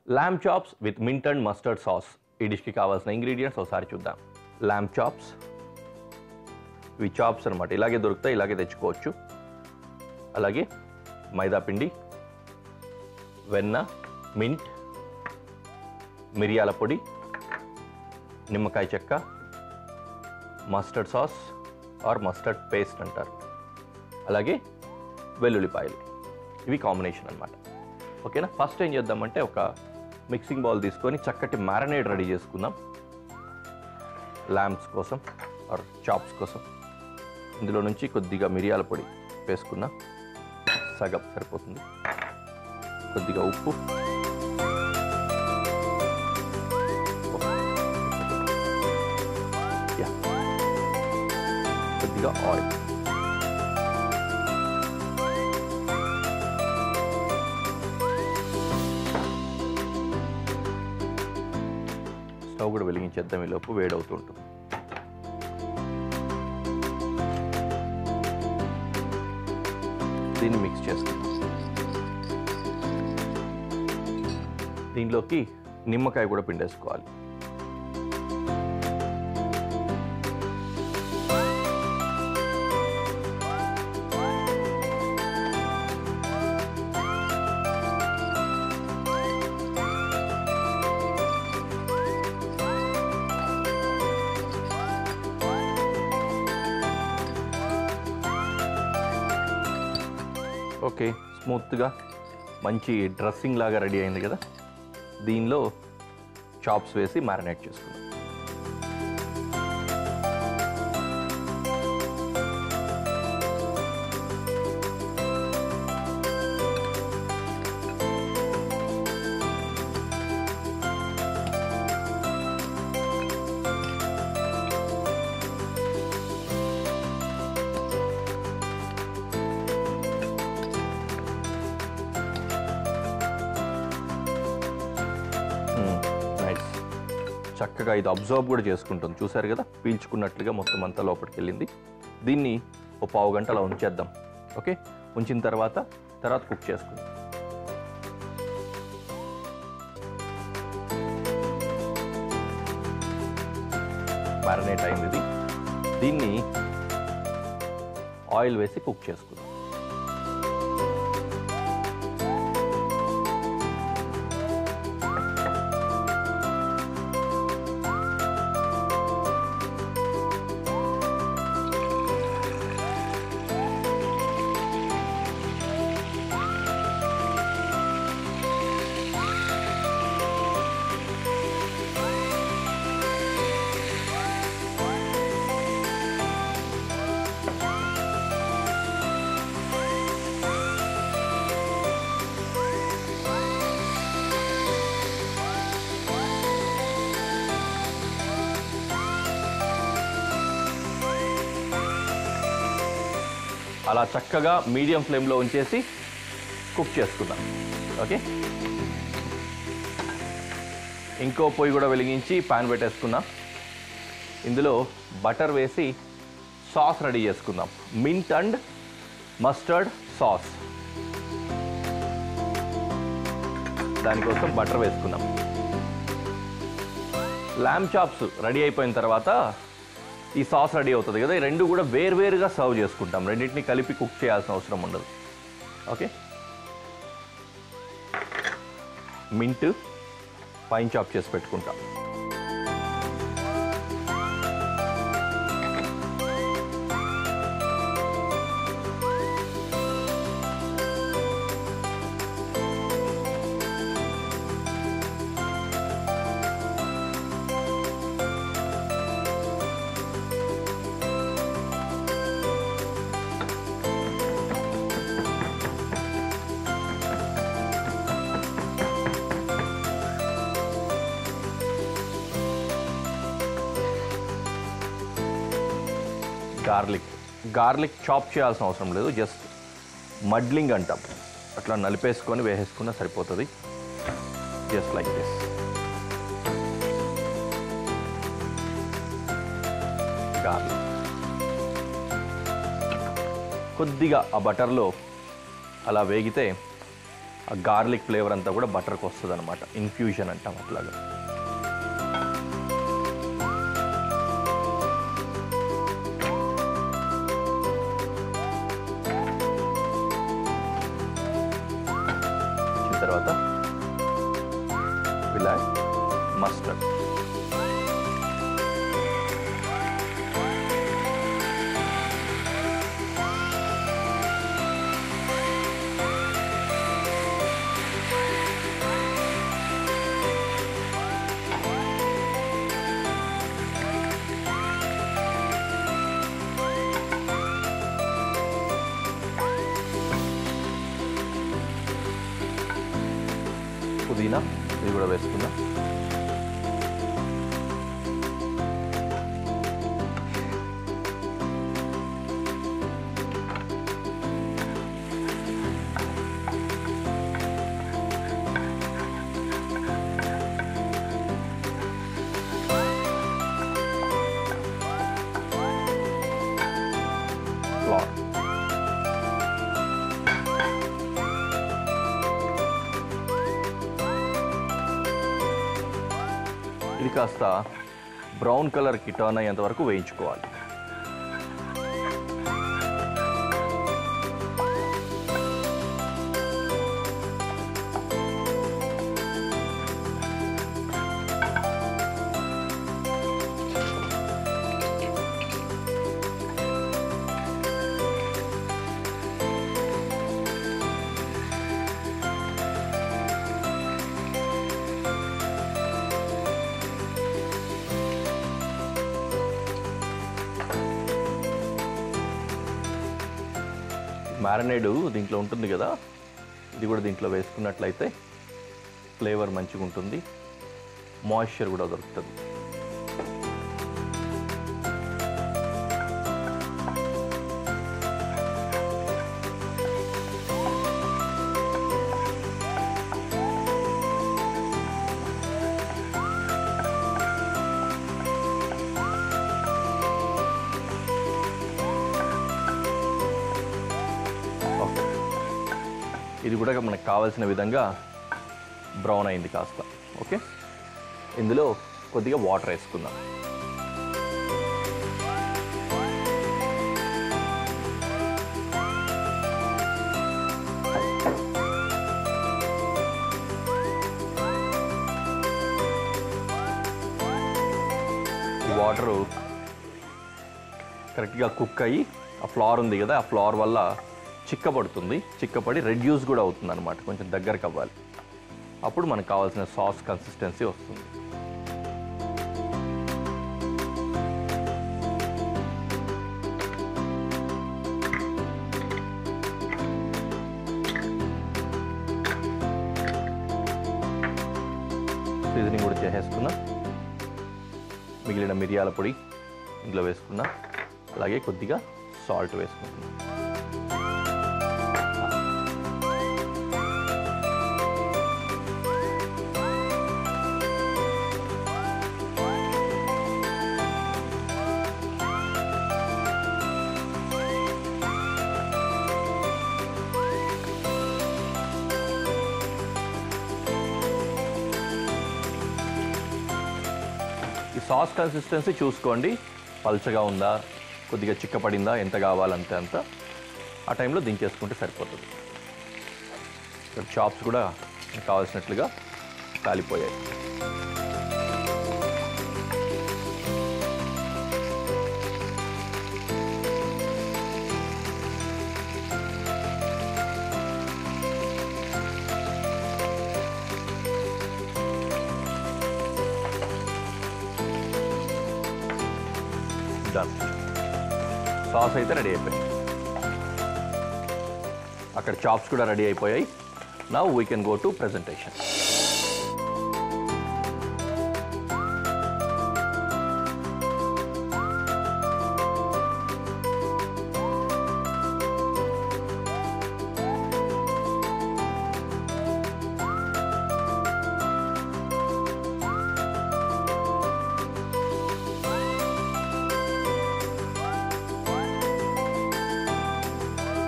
ల్యామ్ chops with mint and mustard sauce ఈ డిష్కి కావాల్సిన ఇంగ్రీడియంట్స్ ఒకసారి చూద్దాం ల్యామ్ చాప్స్ ఇవి చాప్స్ అనమాట ఇలాగే దొరుకుతాయి ఇలాగే తెచ్చుకోవచ్చు అలాగే మైదా పిండి వెన్న మింట్ మిరియాల పొడి నిమ్మకాయ చెక్క mustard sauce or mustard paste అంటారు అలాగే వెల్లుల్లిపాయలు ఇవి కాంబినేషన్ అనమాట ఓకేనా ఫస్ట్ ఏం చేద్దామంటే ఒక మిక్సింగ్ బౌల్ తీసుకొని చక్కటి మ్యారినేట్ రెడీ చేసుకుందాం ల్యాంప్స్ కోసం ఆర్ చాప్స్ కోసం ఇందులో నుంచి కొద్దిగా మిరియాల పొడి వేసుకున్నా సగం సరిపోతుంది కొద్దిగా ఉప్పు యా కొద్దిగా ఆయిల్ స్టవ్ కూడా వెలిగించేద్దాం ఈ లోపు వేడవుతుంటుంది దీన్ని మిక్స్ చేసుకుందాం దీనిలోకి నిమ్మకాయ కూడా పిండేసుకోవాలి ఓకే స్మూత్గా మంచి డ్రెస్సింగ్ లాగా రెడీ అయింది కదా దీనిలో చాప్స్ వేసి మ్యారినేట్ చేసుకుందాం నైస్ చక్కగా ఇది అబ్జర్వ్ కూడా చేసుకుంటుంది చూసారు కదా పీల్చుకున్నట్లుగా మొత్తం అంతా లోపలికి వెళ్ళింది దీన్ని ఒక పావు గంట అలా ఉంచేద్దాం ఓకే ఉంచిన తర్వాత తర్వాత కుక్ చేసుకుందాం మ్యారినేట్ అయింది ఇది దీన్ని ఆయిల్ వేసి కుక్ చేసుకుందాం అలా చక్కగా మీడియం ఫ్లేమ్లో ఉంచేసి కుక్ చేసుకుందాం ఓకే ఇంకో పొయ్యి కూడా వెలిగించి పాన్ పెట్టేసుకుందాం ఇందులో బటర్ వేసి సాస్ రెడీ చేసుకుందాం మింట్ అండ్ మస్టర్డ్ సాస్ దానికోసం బటర్ వేసుకుందాం ల్యామ్ చాప్స్ రెడీ అయిపోయిన తర్వాత ఈ సాస్ రెడీ అవుతుంది కదా ఈ రెండు కూడా వేరువేరుగా సర్వ్ చేసుకుంటాం రెండింటిని కలిపి కుక్ చేయాల్సిన అవసరం ఉండదు ఓకే మింట్ పైన్ చాప్ చేసి పెట్టుకుంటాం గార్లిక్ గార్లిక్ చాప్ చేయాల్సిన అవసరం లేదు జస్ట్ మడ్లింగ్ అంటాం అట్లా నలిపేసుకొని వేసేసుకున్నా సరిపోతుంది జస్ట్ లైక్ దిస్ గార్లిక్ కొద్దిగా ఆ బటర్లో అలా వేగితే ఆ గార్లిక్ ఫ్లేవర్ అంతా కూడా బటర్కి వస్తుంది అనమాట ఇన్ఫ్యూజన్ అంటాం అట్లాగా వచ్చిన తర్వాత ఇలా మస్టర్డ్ పుదీనా ఇది కూడా వేసుకుందాం ఫ్లార్ ఇది కాస్త బ్రౌన్ కలర్కి టర్న్ అయ్యేంత వరకు వేయించుకోవాలి మ్యారినేడు దీంట్లో ఉంటుంది కదా ఇది కూడా దీంట్లో వేసుకున్నట్లయితే ఫ్లేవర్ మంచిగా ఉంటుంది మాయిశ్చర్ కూడా దొరుకుతుంది ఓకే ఇది కూడా మనకు కావాల్సిన విధంగా బ్రౌన్ అయింది కాస్త ఓకే ఇందులో కొద్దిగా వాటర్ వేసుకుందాం ఈ వాటరు కరెక్ట్గా కుక్ అయ్యి ఆ ఫ్లవర్ ఉంది కదా ఆ ఫ్లవర్ వల్ల చిక్కబడుతుంది చిక్కపడి రెడ్యూస్ కూడా అవుతుంది అనమాట కొంచెం దగ్గరకు అవ్వాలి అప్పుడు మనకు కావాల్సిన సాస్ కన్సిస్టెన్సీ వస్తుంది సీజనింగ్ కూడా చేసేసుకున్నాం మిగిలిన మిరియాల పొడి ఇందులో వేసుకున్నా అలాగే కొద్దిగా సాల్ట్ వేసుకుంటున్నాం ఈ సాస్ కన్సిస్టెన్సీ చూసుకోండి పల్చగా ఉందా కొద్దిగా చిక్కపడిందా ఎంత కావాలంతే అంత ఆ టైంలో దించేసుకుంటే సరిపోతుంది ఇక్కడ చాప్స్ కూడా మనకు కావాల్సినట్లుగా కాలిపోయాయి డన్ సాస్ అయితే రెడీ అయిపోయింది అక్కడ చాప్స్ కూడా రెడీ అయిపోయాయి now we can go to presentation